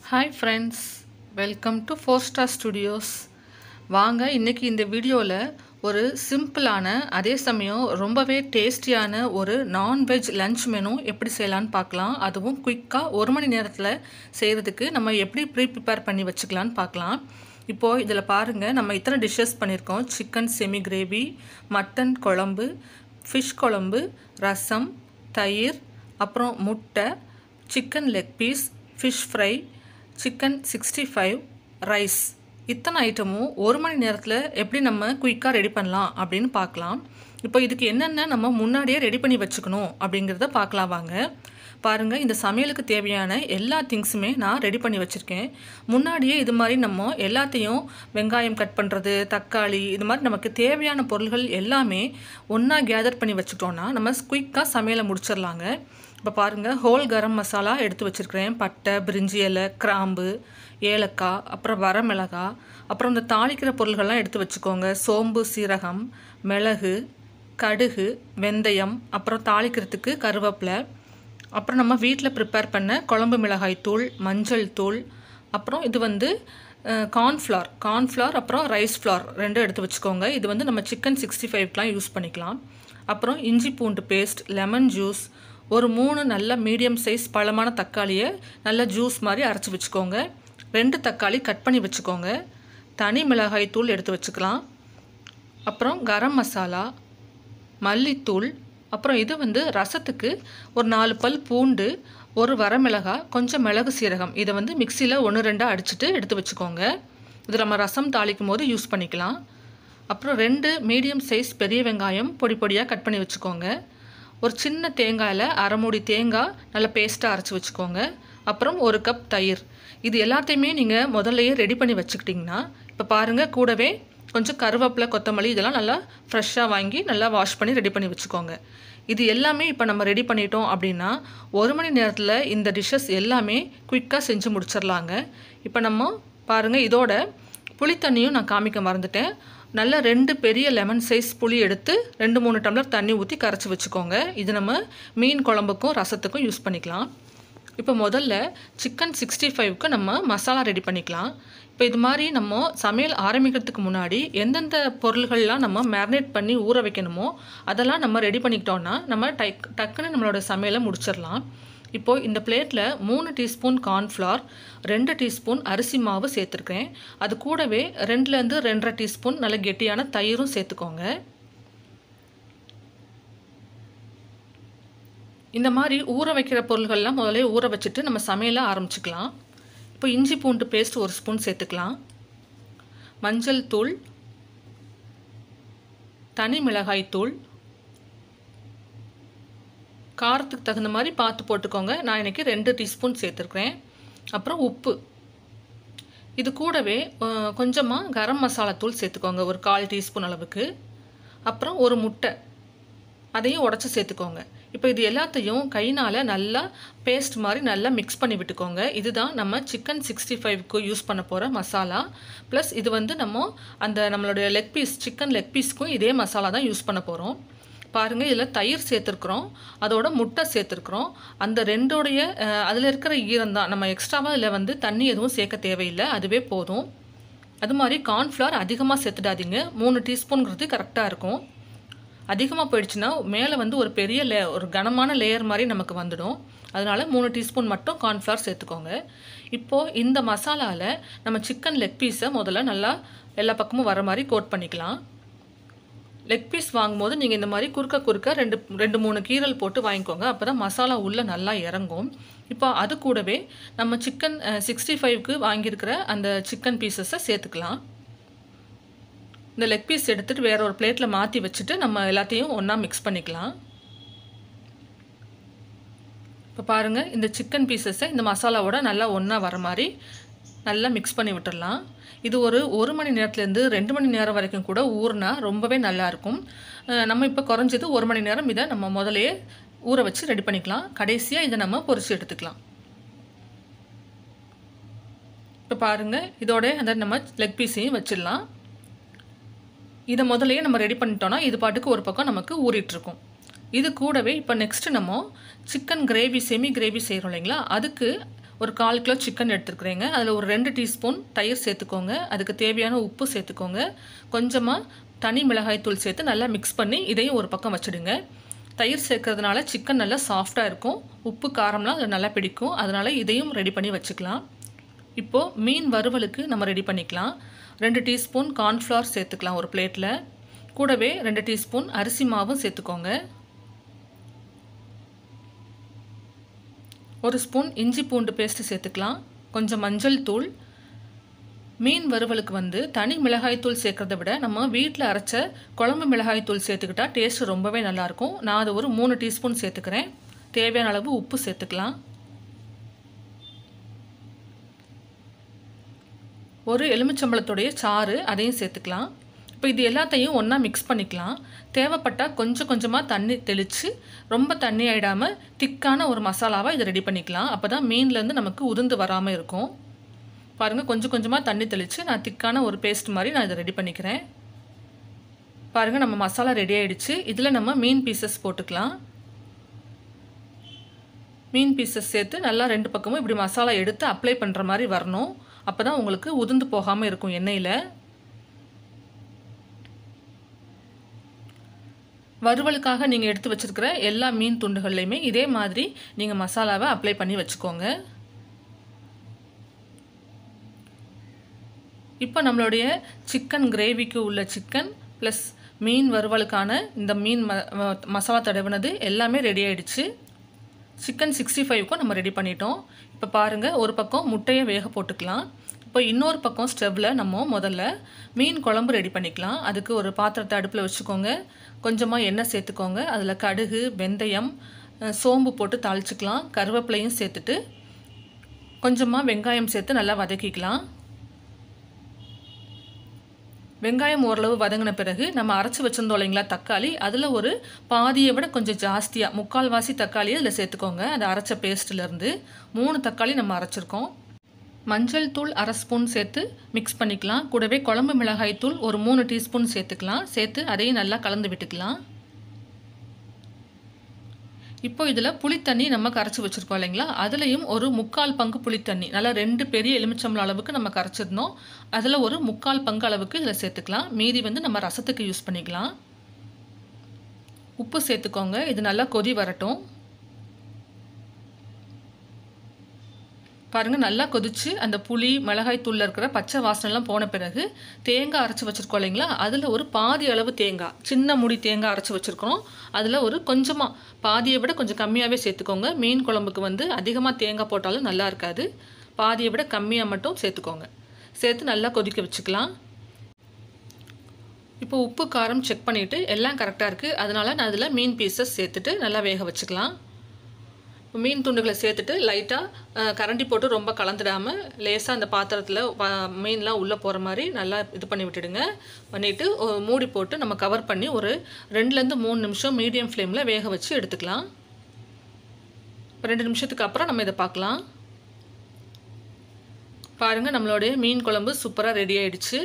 hi friends welcome to four star studios வாங்க இன்றைக்கி இந்த வீடியோவில் ஒரு சிம்பிளான அதே சமயம் ரொம்பவே டேஸ்டியான ஒரு நான்வெஜ் லஞ்ச் மெனு எப்படி செய்யலான்னு பார்க்கலாம் அதுவும் குயிக்காக ஒரு மணி நேரத்தில் செய்கிறதுக்கு நம்ம எப்படி ப்ரீ ப்ரிப்பேர் பண்ணி வச்சுக்கலான்னு பார்க்கலாம் இப்போது இதில் பாருங்கள் நம்ம இத்தனை டிஷ்ஷஸ் பண்ணியிருக்கோம் சிக்கன் செமி கிரேவி மட்டன் குழம்பு ஃபிஷ் குழம்பு ரசம் தயிர் அப்புறம் முட்டை chicken leg piece fish fry chicken sixty five rice இத்தனை ஐட்டமும் ஒரு மணி நேரத்தில் எப்படி நம்ம குயிக்காக ரெடி பண்ணலாம் அப்படின்னு பார்க்கலாம் இப்போ இதுக்கு என்னென்ன நம்ம முன்னாடியே ரெடி பண்ணி வச்சுக்கணும் அப்படிங்கிறத பார்க்கலாம் வாங்க பாருங்கள் இந்த சமையலுக்கு தேவையான எல்லா திங்ஸுமே நான் ரெடி பண்ணி வச்சுருக்கேன் முன்னாடியே இது மாதிரி நம்ம எல்லாத்தையும் வெங்காயம் கட் பண்ணுறது தக்காளி இது மாதிரி நமக்கு தேவையான பொருள்கள் எல்லாமே ஒன்றா கேதர் பண்ணி வச்சுட்டோன்னா நம்ம குயிக்காக சமையலை முடிச்சிடலாங்க இப்போ பாருங்கள் ஹோல் கரம் மசாலா எடுத்து வச்சுருக்கிறேன் பட்டை பிரிஞ்சி இலை கிராம்பு ஏலக்காய் அப்புறம் வரமிளகாய் அப்புறம் இந்த தாளிக்கிற பொருள்கள்லாம் எடுத்து வச்சுக்கோங்க சோம்பு சீரகம் மிளகு கடுகு வெந்தயம் அப்புறம் தாளிக்கிறதுக்கு கருவேப்பிலை அப்புறம் நம்ம வீட்டில் ப்ரிப்பேர் பண்ண குழம்பு மிளகாய் தூள் மஞ்சள் தூள் அப்புறம் இது வந்து கார்ன்ஃப்ளார் கார்ன்ஃப்ளார் அப்புறம் ரைஸ் ஃப்ளார் ரெண்டும் எடுத்து வச்சுக்கோங்க இது வந்து நம்ம சிக்கன் சிக்ஸ்டி ஃபைவ்க்கெலாம் யூஸ் பண்ணிக்கலாம் அப்புறம் இஞ்சி பூண்டு பேஸ்ட் லெமன் ஜூஸ் ஒரு மூணு நல்ல மீடியம் சைஸ் பழமான தக்காளியை நல்ல ஜூஸ் மாதிரி அரைச்சி வச்சுக்கோங்க ரெண்டு தக்காளி கட் பண்ணி வச்சுக்கோங்க தனி மிளகாய் தூள் எடுத்து வச்சுக்கலாம் அப்புறம் கரம் மசாலா மல்லித்தூள் அப்புறம் இது வந்து ரசத்துக்கு ஒரு நாலு பல் பூண்டு ஒரு வரமிளகாய் கொஞ்சம் மிளகு சீரகம் இதை வந்து மிக்சியில் ஒன்று ரெண்டாக அடிச்சுட்டு எடுத்து வச்சுக்கோங்க இது நம்ம ரசம் தாளிக்கும் போது யூஸ் பண்ணிக்கலாம் அப்புறம் ரெண்டு மீடியம் சைஸ் பெரிய வெங்காயம் பொடி பொடியாக கட் பண்ணி வச்சுக்கோங்க ஒரு சின்ன தேங்காயில் அரை மூடி தேங்காய் நல்லா பேஸ்ட்டாக அரைச்சி வச்சுக்கோங்க அப்புறம் ஒரு கப் தயிர் இது எல்லாத்தையுமே நீங்கள் முதல்லையே ரெடி பண்ணி வச்சுக்கிட்டிங்கன்னா இப்போ பாருங்கள் கூடவே கொஞ்சம் கருவேப்பிலை கொத்தமல்லி இதெல்லாம் நல்லா ஃப்ரெஷ்ஷாக வாங்கி நல்லா வாஷ் பண்ணி ரெடி பண்ணி வச்சுக்கோங்க இது எல்லாமே இப்போ நம்ம ரெடி பண்ணிட்டோம் அப்படின்னா ஒரு மணி நேரத்தில் இந்த டிஷ்ஷஸ் எல்லாமே குயிக்காக செஞ்சு முடிச்சிடலாங்க இப்போ நம்ம பாருங்கள் இதோட புளித்தண்ணியும் நான் காமிக்க மறந்துட்டேன் நல்ல ரெண்டு பெரிய லெமன் சைஸ் புளி எடுத்து ரெண்டு மூணு டம்ளர் தண்ணி ஊற்றி கரைச்சி வச்சுக்கோங்க இது நம்ம மீன் குழம்புக்கும் ரசத்துக்கும் யூஸ் பண்ணிக்கலாம் இப்போ முதல்ல சிக்கன் சிக்ஸ்டி ஃபைவ்க்கு நம்ம மசாலா ரெடி பண்ணிக்கலாம் இப்போ இது மாதிரி நம்ம சமையல் ஆரம்பிக்கிறதுக்கு முன்னாடி எந்தெந்த பொருள்கள்லாம் நம்ம மேரினேட் பண்ணி ஊற வைக்கணுமோ அதெல்லாம் நம்ம ரெடி பண்ணிக்கிட்டோன்னா நம்ம டக் டக்குன்னு நம்மளோட சமையலை முடிச்சிடலாம் இப்போது இந்த பிளேட்டில் மூணு டீஸ்பூன் கார்ன்ஃப்ளார் ரெண்டு டீஸ்பூன் அரிசி மாவு சேர்த்துருக்கேன் அது கூடவே ரெண்டுலேருந்து ரெண்டரை டீஸ்பூன் நல்ல கெட்டியான தயிரும் சேர்த்துக்கோங்க இந்த மாதிரி ஊற வைக்கிற பொருள்கள்லாம் முதல்ல ஊற வச்சுட்டு நம்ம சமையலை ஆரம்பிச்சுக்கலாம் இப்போ இஞ்சி பூண்டு பேஸ்ட் ஒரு ஸ்பூன் சேர்த்துக்கலாம் மஞ்சள் தூள் தனி மிளகாய் தூள் காரத்துக்கு தகுந்த மாதிரி பார்த்து போட்டுக்கோங்க நான் இன்றைக்கி ரெண்டு டீஸ்பூன் சேர்த்துருக்குறேன் அப்புறம் உப்பு இது கூடவே கொஞ்சமாக கரம் மசாலா தூள் சேர்த்துக்கோங்க ஒரு கால் டீஸ்பூன் அளவுக்கு அப்புறம் ஒரு முட்டை அதையும் உடச்சி சேர்த்துக்கோங்க இப்போ இது எல்லாத்தையும் கைனால் நல்லா பேஸ்ட் மாதிரி நல்லா மிக்ஸ் பண்ணி விட்டுக்கோங்க இதுதான் நம்ம சிக்கன் சிக்ஸ்டி ஃபைவ்க்கு யூஸ் பண்ண போகிற மசாலா ப்ளஸ் இது வந்து நம்ம அந்த நம்மளுடைய லெக் பீஸ் சிக்கன் லெக் பீஸ்க்கும் இதே மசாலா தான் யூஸ் பண்ண போகிறோம் பாருங்கள் இதில் தயிர் சேர்த்துருக்குறோம் அதோட முட்டை சேர்த்துருக்குறோம் அந்த ரெண்டோடைய அதில் இருக்கிற ஈரம் தான் நம்ம எக்ஸ்ட்ராவாக இதில் வந்து தண்ணி எதுவும் சேர்க்க தேவையில்லை அதுவே போதும் அது மாதிரி கார்ன்ஃப்ளவர் அதிகமாக சேர்த்துடாதீங்க மூணு டீஸ்பூனுங்கிறது கரெக்டாக இருக்கும் அதிகமாக போயிடுச்சுன்னா மேலே வந்து ஒரு பெரிய லே ஒரு கனமான லேயர் மாதிரி நமக்கு வந்துடும் அதனால் மூணு டீஸ்பூன் மட்டும் கார்ன்ஃப்ளவர் சேர்த்துக்கோங்க இப்போது இந்த மசாலாவில் நம்ம சிக்கன் லெக் பீஸை முதல்ல நல்லா எல்லா பக்கமும் வர மாதிரி கோட் பண்ணிக்கலாம் லெக் பீஸ் வாங்கும்போது நீங்கள் இந்த மாதிரி குறுக்க குறுக்க ரெண்டு ரெண்டு மூணு கீரல் போட்டு வாங்கிக்கோங்க அப்போ தான் மசாலா உள்ளே நல்லா இறங்கும் இப்போ அது கூடவே நம்ம சிக்கன் சிக்ஸ்டி ஃபைவ்க்கு வாங்கியிருக்கிற அந்த சிக்கன் பீசஸை சேர்த்துக்கலாம் இந்த லெக் பீஸ் எடுத்துகிட்டு வேற ஒரு பிளேட்டில் மாற்றி வச்சுட்டு நம்ம எல்லாத்தையும் ஒன்றா மிக்ஸ் பண்ணிக்கலாம் இப்போ பாருங்கள் இந்த சிக்கன் பீசஸை இந்த மசாலாவோட நல்லா ஒன்றா வர மாதிரி நல்லா மிக்ஸ் பண்ணி விட்டுடலாம் இது ஒரு ஒரு மணி நேரத்துலேருந்து ரெண்டு மணி நேரம் வரைக்கும் கூட ஊறினா ரொம்பவே நல்லாயிருக்கும் நம்ம இப்போ குறைஞ்சது ஒரு மணி நேரம் இதை நம்ம முதலையே ஊற வச்சு ரெடி பண்ணிக்கலாம் கடைசியாக இதை நம்ம பொரிச்சு எடுத்துக்கலாம் இப்போ பாருங்கள் இதோட அந்த நம்ம லெக் பீஸையும் வச்சிடலாம் இதை முதலையே நம்ம ரெடி பண்ணிட்டோன்னா இது பாட்டுக்கு ஒரு பக்கம் நமக்கு ஊறிட்டுருக்கும் இது கூடவே இப்போ நெக்ஸ்ட்டு நம்ம சிக்கன் கிரேவி செமி கிரேவி செய்கிறோம் இல்லைங்களா அதுக்கு ஒரு கால் கிலோ சிக்கன் எடுத்துருக்குறேங்க அதில் ஒரு ரெண்டு டீஸ்பூன் தயிர் சேர்த்துக்கோங்க அதுக்கு தேவையான உப்பு சேர்த்துக்கோங்க கொஞ்சமாக தனி மிளகாய் தூள் சேர்த்து நல்லா மிக்ஸ் பண்ணி இதையும் ஒரு பக்கம் வச்சுடுங்க தயிர் சேர்க்கறதுனால சிக்கன் நல்லா சாஃப்டாக இருக்கும் உப்பு காரம்லாம் அதில் நல்லா பிடிக்கும் அதனால் இதையும் ரெடி பண்ணி வச்சுக்கலாம் இப்போது மீன் வறுவலுக்கு நம்ம ரெடி பண்ணிக்கலாம் ரெண்டு டீஸ்பூன் கார்ன்ஃப்ளவர் சேர்த்துக்கலாம் ஒரு பிளேட்டில் கூடவே ரெண்டு டீஸ்பூன் அரிசி மாவும் சேர்த்துக்கோங்க ஒரு ஸ்பூன் இஞ்சி பூண்டு பேஸ்ட்டு சேர்த்துக்கலாம் கொஞ்சம் மஞ்சள் தூள் மீன் வறுவலுக்கு வந்து தனி மிளகாய் தூள் சேர்க்கறத விட நம்ம வீட்டில் அரைச்ச குழம்பு மிளகாய் தூள் சேர்த்துக்கிட்டா டேஸ்ட் ரொம்பவே நல்லாயிருக்கும் நான் அது ஒரு மூணு டீஸ்பூன் சேர்த்துக்கிறேன் தேவையான அளவு உப்பு சேர்த்துக்கலாம் ஒரு எலுமிச்சம்பழத்துடைய சாறு அதையும் சேர்த்துக்கலாம் இப்போ இது எல்லாத்தையும் ஒன்றா மிக்ஸ் பண்ணிக்கலாம் தேவைப்பட்டால் கொஞ்சம் கொஞ்சமாக தண்ணி தெளித்து ரொம்ப தண்ணி ஆகிடாமல் திக்கான ஒரு மசாலாவாக இதை ரெடி பண்ணிக்கலாம் அப்போ தான் மீன்லேருந்து நமக்கு உதிர்ந்து வராமல் இருக்கும் பாருங்கள் கொஞ்சம் கொஞ்சமாக தண்ணி தெளித்து நான் திக்கான ஒரு பேஸ்ட் மாதிரி நான் இதை ரெடி பண்ணிக்கிறேன் பாருங்கள் நம்ம மசாலா ரெடி ஆகிடுச்சு இதில் நம்ம மீன் பீசஸ் போட்டுக்கலாம் மீன் பீசஸ் சேர்த்து நல்லா ரெண்டு பக்கமும் இப்படி மசாலா எடுத்து அப்ளை பண்ணுற மாதிரி வரணும் அப்போ தான் உங்களுக்கு உதிர்ந்து போகாமல் இருக்கும் எண்ணெயில் வறுவலுக்காக நீங்கள் எடுத்து வச்சுருக்கிற எல்லா மீன் துண்டுகள்லையுமே இதே மாதிரி நீங்கள் மசாலாவை அப்ளை பண்ணி வச்சுக்கோங்க இப்போ நம்மளுடைய சிக்கன் கிரேவிக்கு உள்ள சிக்கன் ப்ளஸ் மீன் வறுவலுக்கான இந்த மீன் ம மசாலா தடவினது எல்லாமே ரெடி ஆகிடுச்சு சிக்கன் சிக்ஸ்டி ஃபைவ்க்கும் நம்ம ரெடி பண்ணிட்டோம் இப்போ பாருங்கள் ஒரு பக்கம் முட்டையை வேக போட்டுக்கலாம் இப்போ இன்னொரு பக்கம் ஸ்டவ்வில் நம்ம முதல்ல மீன் குழம்பு ரெடி பண்ணிக்கலாம் அதுக்கு ஒரு பாத்திரத்தை அடுப்பில் வச்சுக்கோங்க கொஞ்சமாக எண்ணெய் சேர்த்துக்கோங்க அதில் கடுகு வெந்தயம் சோம்பு போட்டு தாளிச்சிக்கலாம் கருவேப்பிலையும் சேர்த்துட்டு கொஞ்சமாக வெங்காயம் சேர்த்து நல்லா வதக்கிக்கலாம் வெங்காயம் ஓரளவு வதங்கின பிறகு நம்ம அரைச்சி வச்சுருந்தோம் இல்லைங்களா தக்காளி அதில் ஒரு பாதியை விட கொஞ்சம் ஜாஸ்தியாக முக்கால்வாசி தக்காளியை அதில் சேர்த்துக்கோங்க அந்த அரைச்ச பேஸ்ட்லேருந்து மூணு தக்காளி நம்ம அரைச்சிருக்கோம் மஞ்சள் தூள் அரை ஸ்பூன் சேர்த்து மிக்ஸ் பண்ணிக்கலாம் கூடவே குழம்பு மிளகாய் தூள் ஒரு மூணு டீஸ்பூன் சேர்த்துக்கலாம் சேர்த்து அதையும் நல்லா கலந்து விட்டுக்கலாம் இப்போ இதில் புளித்தண்ணி நம்ம கரைச்சி வச்சுருக்கோம் இல்லைங்களா அதுலேயும் ஒரு முக்கால் பங்கு புளித்தண்ணி நல்லா ரெண்டு பெரிய எலுமிச்சம்பளம் அளவுக்கு நம்ம கரைச்சிருந்தோம் அதில் ஒரு முக்கால் பங்கு அளவுக்கு இதில் சேர்த்துக்கலாம் மீதி வந்து நம்ம ரசத்துக்கு யூஸ் பண்ணிக்கலாம் உப்பு சேர்த்துக்கோங்க இது நல்லா கொதி வரட்டும் பாருங்கள் நல்லா கொதித்து அந்த புளி மிளகாய் தூளில் இருக்கிற பச்சை வாசனைலாம் போன பிறகு தேங்காய் அரைச்சி வச்சுருக்கோம் இல்லைங்களா அதில் ஒரு பாதி அளவு தேங்காய் சின்ன முடி தேங்காய் அரைச்சி வச்சுருக்கோம் அதில் ஒரு கொஞ்சமாக பாதியை விட கொஞ்சம் கம்மியாகவே சேர்த்துக்கோங்க மீன் குழம்புக்கு வந்து அதிகமாக தேங்காய் போட்டாலும் நல்லா இருக்காது பாதியை விட கம்மியாக மட்டும் சேர்த்துக்கோங்க சேர்த்து நல்லா கொதிக்க வச்சுக்கலாம் இப்போ உப்பு காரம் செக் பண்ணிவிட்டு எல்லாம் கரெக்டாக இருக்குது அதனால் நான் அதில் மீன் பீசஸ் சேர்த்துட்டு நல்லா வேக வச்சுக்கலாம் இப்போ மீன் துண்டுகளை சேர்த்துட்டு லைட்டாக கரண்டி போட்டு ரொம்ப கலந்துடாமல் லேசாக அந்த பாத்திரத்தில் மீன்லாம் உள்ளே போகிற மாதிரி நல்லா இது பண்ணி விட்டுடுங்க பண்ணிவிட்டு மூடி போட்டு நம்ம கவர் பண்ணி ஒரு ரெண்டுலேருந்து மூணு நிமிஷம் மீடியம் ஃப்ளேமில் வேக வச்சு எடுத்துக்கலாம் இப்போ ரெண்டு நிமிஷத்துக்கு அப்புறம் நம்ம இதை பார்க்கலாம் பாருங்கள் நம்மளுடைய மீன் குழம்பு சூப்பராக ரெடி ஆயிடுச்சு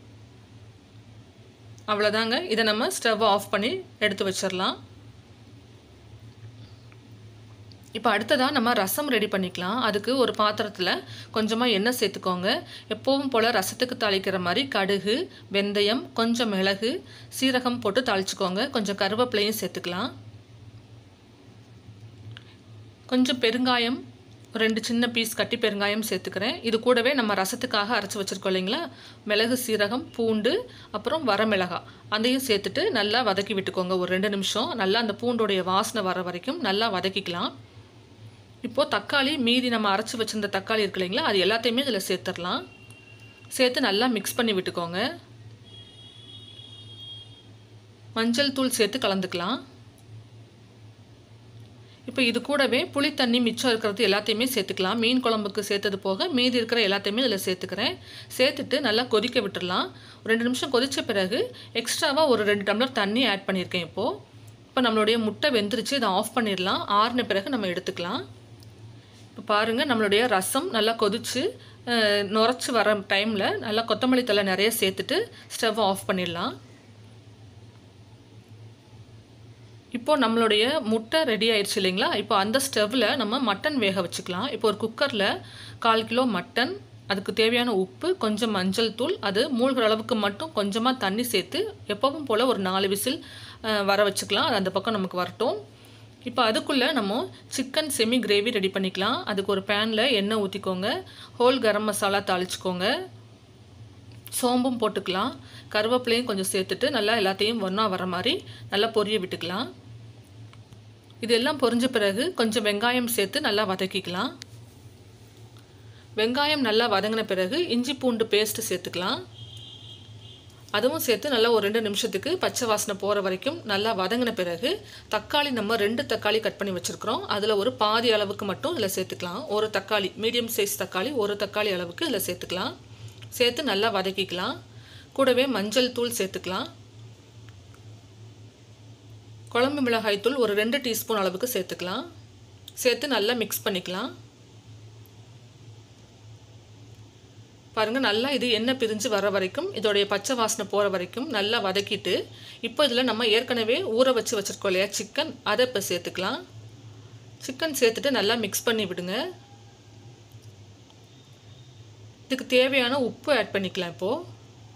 அவ்வளோதாங்க இதை நம்ம ஸ்டவ் ஆஃப் பண்ணி எடுத்து வச்சிடலாம் இப்போ அடுத்ததாக நம்ம ரசம் ரெடி பண்ணிக்கலாம் அதுக்கு ஒரு பாத்திரத்தில் கொஞ்சமாக எண்ணெய் சேர்த்துக்கோங்க எப்போவும் போல் ரசத்துக்கு தாளிக்கிற மாதிரி கடுகு வெந்தயம் கொஞ்சம் மிளகு சீரகம் போட்டு தாளிச்சுக்கோங்க கொஞ்சம் கருவேப்பிலையும் சேர்த்துக்கலாம் கொஞ்சம் பெருங்காயம் ரெண்டு சின்ன பீஸ் கட்டி பெருங்காயம் சேர்த்துக்கிறேன் இது கூடவே நம்ம ரசத்துக்காக அரைச்சி வச்சுருக்கோம் இல்லைங்களா மிளகு சீரகம் பூண்டு அப்புறம் வரமிளகா அதையும் சேர்த்துட்டு நல்லா வதக்கி விட்டுக்கோங்க ஒரு ரெண்டு நிமிஷம் நல்லா அந்த பூண்டோடைய வாசனை வர வரைக்கும் நல்லா வதக்கிக்கலாம் இப்போது தக்காளி மீதி நம்ம அரைச்சி வச்சுருந்த தக்காளி இருக்கு இல்லைங்களா அது எல்லாத்தையுமே இதில் சேர்த்துடலாம் சேர்த்து நல்லா மிக்ஸ் பண்ணி விட்டுக்கோங்க மஞ்சள் தூள் சேர்த்து கலந்துக்கலாம் இப்போ இது கூடவே புளி தண்ணி மிச்சம் இருக்கிறது எல்லாத்தையுமே சேர்த்துக்கலாம் மீன் குழம்புக்கு சேர்த்தது போக மீதி இருக்கிற எல்லாத்தையுமே இதில் சேர்த்துக்கிறேன் சேர்த்துட்டு நல்லா கொதிக்க விட்டுடலாம் ஒரு ரெண்டு நிமிஷம் கொதித்த பிறகு எக்ஸ்ட்ராவாக ஒரு ரெண்டு டம்ளர் தண்ணி ஆட் பண்ணியிருக்கேன் இப்போது இப்போ நம்மளுடைய முட்டை வெந்துருச்சு இதை ஆஃப் பண்ணிடலாம் ஆறின பிறகு நம்ம எடுத்துக்கலாம் இப்போ பாருங்கள் நம்மளுடைய ரசம் நல்லா கொதித்து நுரைச்சி வர டைமில் நல்லா கொத்தமல்லி தலை நிறைய சேர்த்துட்டு ஸ்டவ் ஆஃப் பண்ணிடலாம் இப்போ நம்மளுடைய முட்டை ரெடி ஆயிடுச்சு இல்லைங்களா இப்போ அந்த ஸ்டவ்வில் நம்ம மட்டன் வேக வச்சுக்கலாம் இப்போ ஒரு குக்கரில் கால் கிலோ மட்டன் அதுக்கு தேவையான உப்பு கொஞ்சம் மஞ்சள் தூள் அது மூழ்கிற அளவுக்கு மட்டும் கொஞ்சமாக தண்ணி சேர்த்து எப்பவும் போல் ஒரு நாலு விசில் அஹ், வர வச்சுக்கலாம் அது அந்த பக்கம் நமக்கு வரட்டும் இப்போ அதுக்குள்ளே நம்ம சிக்கன் செமி கிரேவி ரெடி பண்ணிக்கலாம் அதுக்கு ஒரு பேனில் எண்ணெய் ஊற்றிக்கோங்க ஹோல் கரம் மசாலா தாளிச்சுக்கோங்க சோம்பும் போட்டுக்கலாம் கருவேப்பிலையும் கொஞ்சம் சேர்த்துட்டு நல்லா எல்லாத்தையும் ஒன்றா வர மாதிரி நல்லா பொரிய விட்டுக்கலாம் இதெல்லாம் பொரிஞ்ச பிறகு கொஞ்சம் வெங்காயம் சேர்த்து நல்லா வதக்கிக்கலாம் வெங்காயம் நல்லா வதங்கின பிறகு இஞ்சி பூண்டு பேஸ்ட்டு சேர்த்துக்கலாம் அதுவும் சேர்த்து நல்லா ஒரு ரெண்டு நிமிஷத்துக்கு பச்சை வாசனை போகிற வரைக்கும் நல்லா வதங்கின பிறகு தக்காளி நம்ம ரெண்டு தக்காளி கட் பண்ணி வச்சுருக்கிறோம் அதில் ஒரு பாதி அளவுக்கு மட்டும் இதில் சேர்த்துக்கலாம் ஒரு தக்காளி மீடியம் சைஸ் தக்காளி ஒரு தக்காளி அளவுக்கு இதில் சேர்த்துக்கலாம் சேர்த்து நல்லா வதக்கிக்கலாம் கூடவே மஞ்சள் தூள் சேர்த்துக்கலாம் குழம்பு மிளகாய் தூள் ஒரு ரெண்டு டீஸ்பூன் அளவுக்கு சேர்த்துக்கலாம் சேர்த்து நல்லா மிக்ஸ் பண்ணிக்கலாம் பாருங்கள் நல்லா இது எண்ணெய் பிரிஞ்சு வர வரைக்கும் இதோடைய பச்சை வாசனை போகிற வரைக்கும் நல்லா வதக்கிட்டு இப்போ இதில் நம்ம ஏற்கனவே ஊற வச்சு வச்சுருக்கோம் இல்லையா சிக்கன் அதை இப்போ சேர்த்துக்கலாம் சிக்கன் சேர்த்துட்டு நல்லா மிக்ஸ் பண்ணி விடுங்க இதுக்கு தேவையான உப்பு ஆட் பண்ணிக்கலாம் இப்போது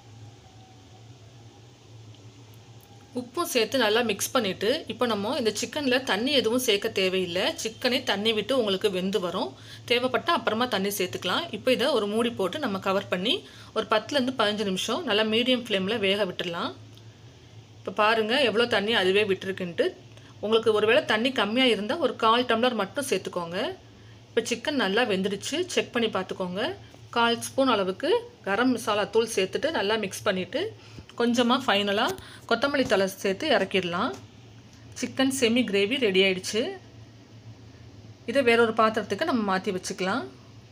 உப்பும் சேர்த்து நல்லா மிக்ஸ் பண்ணிவிட்டு இப்போ நம்ம இந்த சிக்கனில் தண்ணி எதுவும் சேர்க்க தேவையில்லை சிக்கனே தண்ணி விட்டு உங்களுக்கு வெந்து வரும் தேவைப்பட்டால் அப்புறமா தண்ணி சேர்த்துக்கலாம் இப்போ இதை ஒரு மூடி போட்டு நம்ம கவர் பண்ணி ஒரு பத்துலேருந்து பதினஞ்சு நிமிஷம் நல்லா மீடியம் ஃப்ளேமில் வேக விட்டுடலாம் இப்போ பாருங்கள் எவ்வளோ தண்ணி அதுவே விட்டுருக்குன்ட்டு உங்களுக்கு ஒருவேளை தண்ணி கம்மியாக இருந்தால் ஒரு கால் டம்ளர் மட்டும் சேர்த்துக்கோங்க இப்போ சிக்கன் நல்லா வெந்துடுச்சு செக் பண்ணி பார்த்துக்கோங்க கால் ஸ்பூன் அளவுக்கு கரம் மசாலா தூள் சேர்த்துட்டு நல்லா மிக்ஸ் பண்ணிவிட்டு கொஞ்சமாக ஃபைனலாக கொத்தமல்லி தலை சேர்த்து இறக்கிடலாம் சிக்கன் செமி கிரேவி ரெடி ஆயிடுச்சு இதை வேறொரு பாத்திரத்துக்கு நம்ம மாற்றி வச்சுக்கலாம்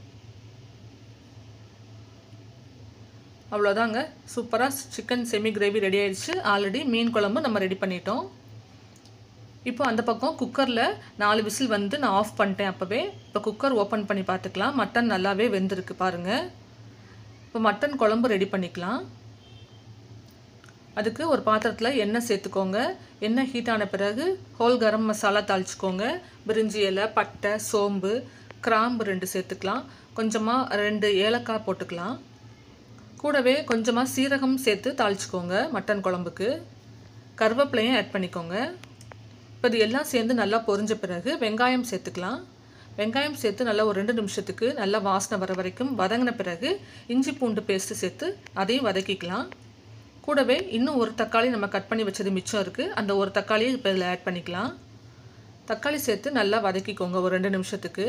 அவ்வளோதாங்க சூப்பராக சிக்கன் செமி கிரேவி ரெடி ஆயிடுச்சு ஆல்ரெடி மீன் குழம்பு நம்ம ரெடி பண்ணிட்டோம் இப்போ அந்த பக்கம் குக்கரில் நாலு விசில் வந்து நான் ஆஃப் பண்ணிட்டேன் அப்போவே இப்போ குக்கர் ஓப்பன் பண்ணி பார்த்துக்கலாம் மட்டன் நல்லாவே வெந்திருக்கு பாருங்கள் இப்போ மட்டன் குழம்பு ரெடி பண்ணிக்கலாம் அதுக்கு ஒரு பாத்திரத்தில் எண்ணெய் சேர்த்துக்கோங்க எண்ணெய் ஹீட் ஆன பிறகு ஹோல் கரம் மசாலா தாளிச்சுக்கோங்க பிரிஞ்சி இலை பட்டை சோம்பு கிராம்பு ரெண்டு சேர்த்துக்கலாம் கொஞ்சமாக ரெண்டு ஏலக்காய் போட்டுக்கலாம் கூடவே கொஞ்சமாக சீரகம் சேர்த்து தாளிச்சுக்கோங்க மட்டன் குழம்புக்கு கருவேப்பிலையும் ஆட் பண்ணிக்கோங்க இப்போ இது எல்லாம் சேர்ந்து நல்லா பொரிஞ்ச பிறகு வெங்காயம் சேர்த்துக்கலாம் வெங்காயம் சேர்த்து நல்லா ஒரு ரெண்டு நிமிஷத்துக்கு நல்லா வாசனை வர வரைக்கும் வதங்கின பிறகு இஞ்சி பூண்டு பேஸ்ட்டு சேர்த்து அதையும் வதக்கிக்கலாம் கூடவே இன்னும் ஒரு தக்காளி நம்ம கட் பண்ணி வச்சது மிச்சம் இருக்குது அந்த ஒரு தக்காளியை இப்போ இதில் ஆட் பண்ணிக்கலாம் தக்காளி சேர்த்து நல்லா வதக்கிக்கோங்க ஒரு ரெண்டு நிமிஷத்துக்கு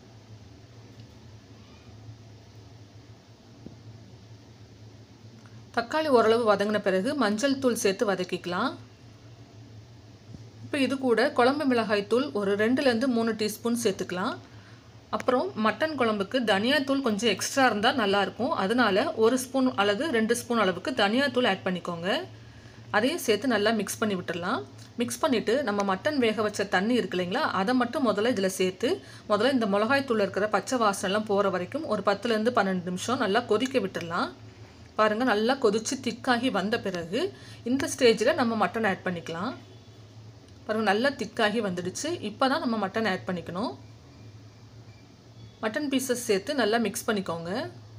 தக்காளி ஓரளவு வதங்கின பிறகு மஞ்சள் தூள் சேர்த்து வதக்கிக்கலாம் இப்போ இது கூட குழம்பு மிளகாய் தூள் ஒரு ரெண்டுலேருந்து மூணு டீஸ்பூன் சேர்த்துக்கலாம் அப்புறம் மட்டன் குழம்புக்கு தனியாத்தூள் கொஞ்சம் எக்ஸ்ட்ரா இருந்தால் நல்லாயிருக்கும் அதனால ஒரு ஸ்பூன் அல்லது ரெண்டு ஸ்பூன் அளவுக்கு தனியாத்தூள் ஆட் பண்ணிக்கோங்க அதையும் சேர்த்து நல்லா மிக்ஸ் பண்ணி விட்டுடலாம் மிக்ஸ் பண்ணிவிட்டு நம்ம மட்டன் வேக வச்ச தண்ணி இருக்கு இல்லைங்களா அதை மட்டும் முதல்ல இதில் சேர்த்து முதல்ல இந்த மிளகாய் தூள் இருக்கிற பச்சை வாசனைலாம் போகிற வரைக்கும் ஒரு பத்துலேருந்து பன்னெண்டு நிமிஷம் நல்லா கொதிக்க விட்டுடலாம் பாருங்கள் நல்லா கொதித்து திக்காகி வந்த பிறகு இந்த ஸ்டேஜில் நம்ம மட்டன் ஆட் பண்ணிக்கலாம் பாருங்கள் நல்லா திக்காகி வந்துடுச்சு இப்போ தான் நம்ம மட்டன் ஆட் பண்ணிக்கணும் மட்டன் பீசஸ் சேர்த்து நல்லா மிக்ஸ் பண்ணிக்கோங்க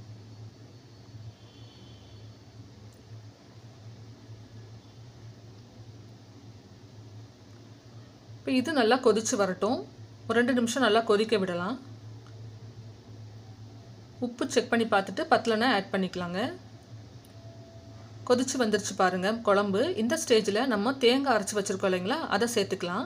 இப்போ இது நல்லா கொதிச்சு வரட்டும் ஒரு ரெண்டு நிமிஷம் நல்லா கொதிக்க விடலாம் உப்பு செக் பண்ணி பார்த்துட்டு பத்தலைன்னா ஆட் பண்ணிக்கலாங்க கொதிச்சு வந்துருச்சு பாருங்கள் குழம்பு இந்த ஸ்டேஜில் நம்ம தேங்காய் அரைச்சி வச்சுருக்கோம் இல்லைங்களா அதை சேர்த்துக்கலாம்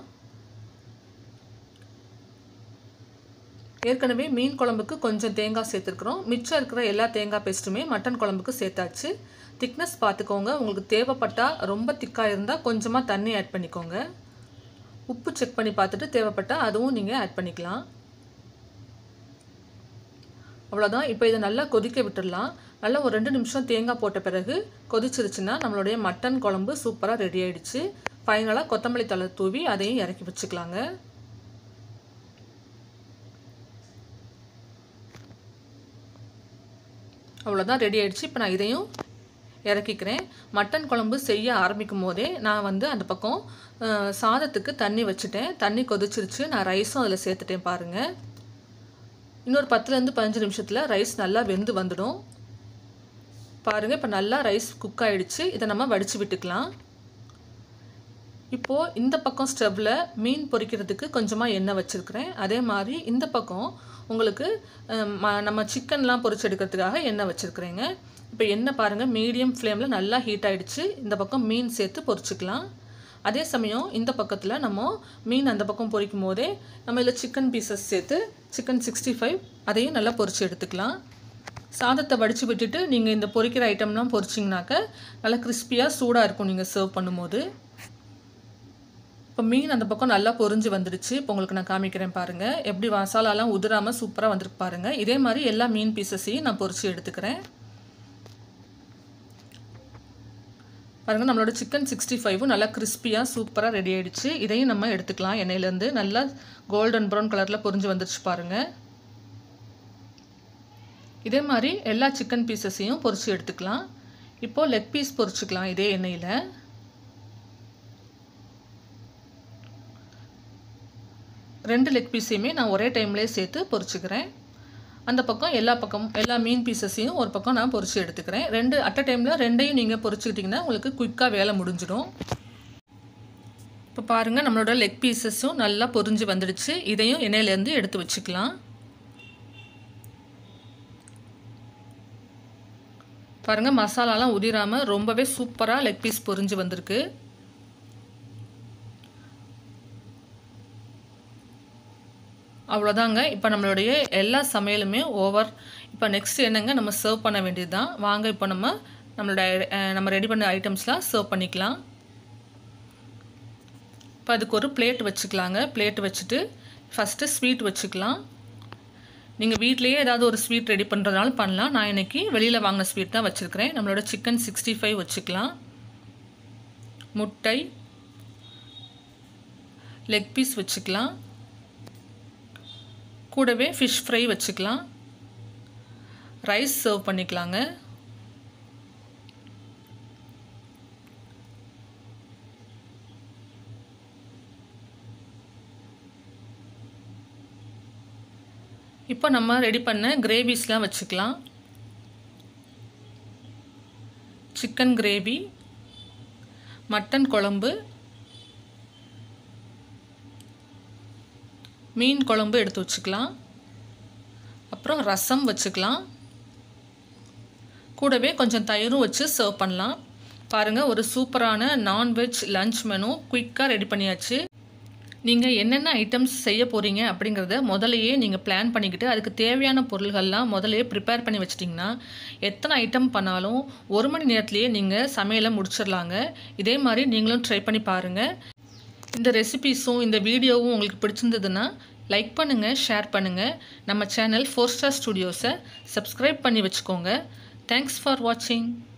ஏற்கனவே மீன் குழம்புக்கு கொஞ்சம் தேங்காய் சேர்த்துருக்குறோம் மிச்சம் இருக்கிற எல்லா தேங்காய் பேஸ்ட்டுமே மட்டன் குழம்புக்கு சேர்த்தாச்சு திக்னஸ் பார்த்துக்கோங்க உங்களுக்கு தேவைப்பட்டால் ரொம்ப திக்காக இருந்தால் கொஞ்சமாக தண்ணி ஆட் பண்ணிக்கோங்க உப்பு செக் பண்ணி பார்த்துட்டு தேவைப்பட்டால் அதுவும் நீங்கள் ஆட் பண்ணிக்கலாம் அவ்வளோதான் இப்போ இதை நல்லா கொதிக்க விட்டுடலாம் நல்லா ஒரு ரெண்டு நிமிஷம் தேங்காய் போட்ட பிறகு கொதிச்சிருச்சுன்னா நம்மளுடைய மட்டன் குழம்பு சூப்பராக ரெடி ஆயிடுச்சு ஃபைனலாக கொத்தமல்லி தலை தூவி அதையும் இறக்கி வச்சுக்கலாங்க அவ்வளோதான் ரெடி ஆயிடுச்சு இப்போ நான் இதையும் இறக்கிக்கிறேன் மட்டன் குழம்பு செய்ய ஆரம்பிக்கும் போதே நான் வந்து அந்த பக்கம் அஹ், சாதத்துக்கு தண்ணி வச்சுட்டேன் தண்ணி கொதிச்சிருச்சு நான் ரைஸும் அதில் சேர்த்துட்டேன் பாருங்கள் இன்னொரு பத்துலேருந்து பதினஞ்சு நிமிஷத்தில் ரைஸ் நல்லா வெந்து வந்துடும் பாருங்கள் இப்போ நல்லா ரைஸ் குக் ஆகிடுச்சு இதை நம்ம வடித்து விட்டுக்கலாம் இப்போது இந்த பக்கம் ஸ்டவ்வில் மீன் பொரிக்கிறதுக்கு கொஞ்சமாக எண்ணெய் வச்சுருக்கிறேன் அதே மாதிரி இந்த பக்கம் உங்களுக்கு அஹ், ம- நம்ம சிக்கன்லாம் பொரிச்சு எடுக்கிறதுக்காக எண்ணெய் வச்சுருக்கிறேங்க இப்போ எண்ணெய் பாருங்கள் மீடியம் ஃப்ளேமில் நல்லா ஹீட் ஆகிடுச்சு இந்த பக்கம் மீன் சேர்த்து பொரிச்சுக்கலாம் அதே சமயம் இந்த பக்கத்தில் நம்ம மீன் அந்த பக்கம் பொரிக்கும் போதே நம்ம இதில் சிக்கன் பீசஸ் சேர்த்து சிக்கன் சிக்ஸ்டி ஃபைவ் அதையும் நல்லா பொரிச்சு எடுத்துக்கலாம் சாதத்தை வடித்து விட்டுட்டு நீங்கள் இந்த பொரிக்கிற ஐட்டம்லாம் பொரிச்சிங்கனாக்க நல்லா கிறிஸ்பியாக சூடாக இருக்கும் நீங்கள் சர்வ் பண்ணும்போது இப்போ மீன் அந்த பக்கம் நல்லா பொரிஞ்சு வந்துடுச்சு இப்போ உங்களுக்கு நான் காமிக்கிறேன் பாருங்கள் எப்படி மசாலாலாம் உதிராமல் சூப்பராக வந்திருக்கு பாருங்கள் இதே மாதிரி எல்லா மீன் பீசஸையும் நான் பொரிச்சு எடுத்துக்கிறேன் பாருங்கள் நம்மளோட சிக்கன் சிக்ஸ்டி ஃபைவும் நல்லா கிறிஸ்பியாக சூப்பராக ரெடி ஆயிடுச்சு இதையும் நம்ம எடுத்துக்கலாம் எண்ணெயிலேருந்து நல்லா கோல்டன் ப்ரௌன் கலரில் பொரிஞ்சு வந்துருச்சு பாருங்கள் இதே மாதிரி எல்லா சிக்கன் பீசஸையும் பொரிச்சு எடுத்துக்கலாம் இப்போது லெக் பீஸ் பொரிச்சுக்கலாம் இதே எண்ணெயில் ரெண்டு லெக் பீஸையுமே நான் ஒரே டைம்லேயே சேர்த்து பொரிச்சுக்கிறேன் அந்த பக்கம் எல்லா பக்கமும் எல்லா மீன் பீசஸையும் ஒரு பக்கம் நான் பொரிச்சு எடுத்துக்கிறேன் ரெண்டு அட் அ டைமில் ரெண்டையும் நீங்கள் பொரிச்சுக்கிட்டிங்கன்னா உங்களுக்கு குயிக்காக வேலை முடிஞ்சிடும் இப்போ பாருங்கள் நம்மளோட லெக் பீசஸும் நல்லா பொரிஞ்சு வந்துடுச்சு இதையும் எண்ணெயிலேருந்து எடுத்து வச்சுக்கலாம் பாருங்கள் மசாலாலாம் உதிராமல் ரொம்பவே சூப்பராக லெக் பீஸ் பொரிஞ்சு வந்திருக்கு அவ்வளோதாங்க இப்போ நம்மளுடைய எல்லா சமையலுமே ஓவர் இப்போ நெக்ஸ்ட் என்னங்க நம்ம சர்வ் பண்ண வேண்டியது தான் வாங்க இப்போ நம்ம நம்மளோட அஹ், நம்ம ரெடி பண்ண ஐட்டம்ஸ்லாம் சர்வ் பண்ணிக்கலாம் இப்போ அதுக்கு ஒரு பிளேட் வச்சுக்கலாங்க பிளேட் வச்சுட்டு ஃபஸ்ட்டு ஸ்வீட் வச்சுக்கலாம் நீங்கள் வீட்லேயே ஏதாவது ஒரு ஸ்வீட் ரெடி பண்ணுறதுனாலும் பண்ணலாம் நான் இன்னைக்கு வெளியில் வாங்கின ஸ்வீட் தான் வச்சுருக்கிறேன் நம்மளோட சிக்கன் சிக்ஸ்டி ஃபைவ் வச்சுக்கலாம் முட்டை லெக் பீஸ் வச்சுக்கலாம் கூடவே ஃபிஷ் ஃப்ரை வச்சுக்கலாம் ரைஸ் சர்வ் பண்ணிக்கலாங்க இப்போ நம்ம ரெடி பண்ண கிரேவிஸ்லாம் வச்சுக்கலாம் சிக்கன் கிரேவி மட்டன் குழம்பு மீன் குழம்பு எடுத்து வச்சுக்கலாம் அப்புறம் ரசம் வச்சுக்கலாம் கூடவே கொஞ்சம் தயிரும் வச்சு சர்வ் பண்ணலாம் பாருங்கள் ஒரு சூப்பரான நான்வெஜ் லஞ்ச் மெனு குயிக்காக ரெடி பண்ணியாச்சு நீங்கள் என்னென்ன ஐட்டம்ஸ் செய்ய போகிறீங்க அப்படிங்கிறத முதலையே நீங்கள் பிளான் பண்ணிக்கிட்டு அதுக்கு தேவையான பொருள்கள்லாம் முதலையே ப்ரிப்பேர் பண்ணி வச்சிட்டிங்கன்னா எத்தனை ஐட்டம் பண்ணாலும் ஒரு மணி நேரத்துலேயே நீங்கள் சமையலை முடிச்சிடலாங்க இதே மாதிரி நீங்களும் ட்ரை பண்ணி பாருங்கள் இந்த ரெசிபீஸும் இந்த வீடியோவும் உங்களுக்கு பிடிச்சிருந்ததுன்னா லைக் பண்ணுங்கள் ஷேர் பண்ணுங்கள் நம்ம சேனல் ஃபோர் ஸ்டார் ஸ்டுடியோஸை சப்ஸ்கிரைப் பண்ணி வச்சுக்கோங்க தேங்க்ஸ் ஃபார் வாட்சிங்